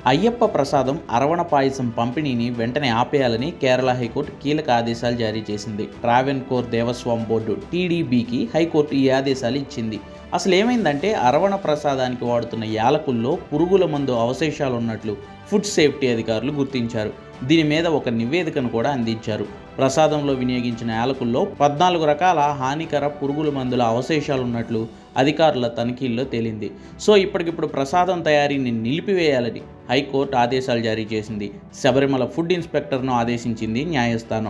అయ్యప్ప ప్రసాదం అరవణ పాయసం పంపిణీని వెంటనే ఆపేయాలని కేరళ హైకోర్టు కీలక ఆదేశాలు జారీ చేసింది ట్రావెన్ కోర్ దేవస్వాం బోర్డు టీడీబీకి హైకోర్టు ఈ ఆదేశాలు ఇచ్చింది అసలు ఏమైందంటే అరవణ ప్రసాదానికి వాడుతున్న యాలకుల్లో పురుగుల మందు అవశేషాలు ఉన్నట్లు ఫుడ్ సేఫ్టీ అధికారులు గుర్తించారు దీని మీద ఒక నివేదికను కూడా అందించారు ప్రసాదంలో వినియోగించిన యాలకుల్లో పద్నాలుగు రకాల హానికర పురుగుల మందుల అవశేషాలు ఉన్నట్లు అధికారుల తనిఖీల్లో తేలింది సో ఇప్పటికిప్పుడు ప్రసాదం తయారీని నిలిపివేయాలని హైకోర్టు ఆదేశాలు జారీ చేసింది శబరిమల ఫుడ్ ఇన్స్పెక్టర్ను ఆదేశించింది న్యాయస్థానం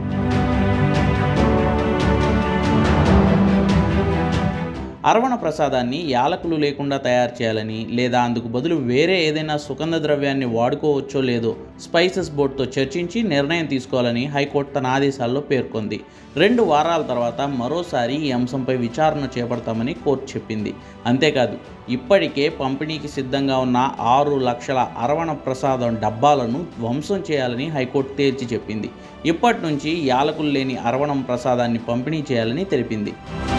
అరవణ ప్రసాదాన్ని యాలకులు లేకుండా తయారు చేయాలని లేదా అందుకు బదులు వేరే ఏదైనా సుగంధ ద్రవ్యాన్ని వాడుకోవచ్చో లేదో స్పైసెస్ బోర్డుతో చర్చించి నిర్ణయం తీసుకోవాలని హైకోర్టు తన ఆదేశాల్లో పేర్కొంది రెండు వారాల తర్వాత మరోసారి ఈ అంశంపై విచారణ చేపడతామని కోర్టు చెప్పింది అంతేకాదు ఇప్పటికే పంపిణీకి సిద్ధంగా ఉన్న ఆరు లక్షల అరవణ ప్రసాదం డబ్బాలను ధ్వంసం చేయాలని హైకోర్టు తేల్చి చెప్పింది ఇప్పటి నుంచి యాలకులు లేని అరవణం ప్రసాదాన్ని పంపిణీ చేయాలని తెలిపింది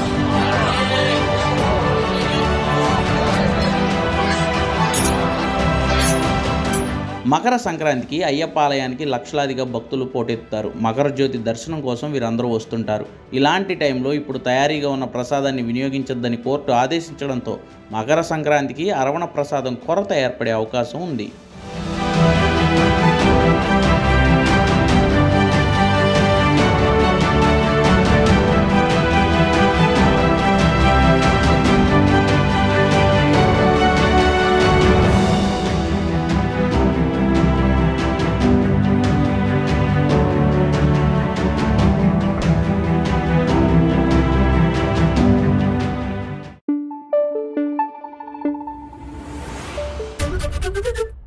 మకర సంక్రాంతికి అయ్యప్ప ఆలయానికి లక్షలాదిగా భక్తులు పోటెత్తుతారు మకర జ్యోతి దర్శనం కోసం వీరందరూ వస్తుంటారు ఇలాంటి టైంలో ఇప్పుడు తయారీగా ఉన్న ప్రసాదాన్ని వినియోగించొద్దని కోర్టు ఆదేశించడంతో మకర సంక్రాంతికి అరవణ ప్రసాదం కొరత ఏర్పడే అవకాశం ఉంది Thank you.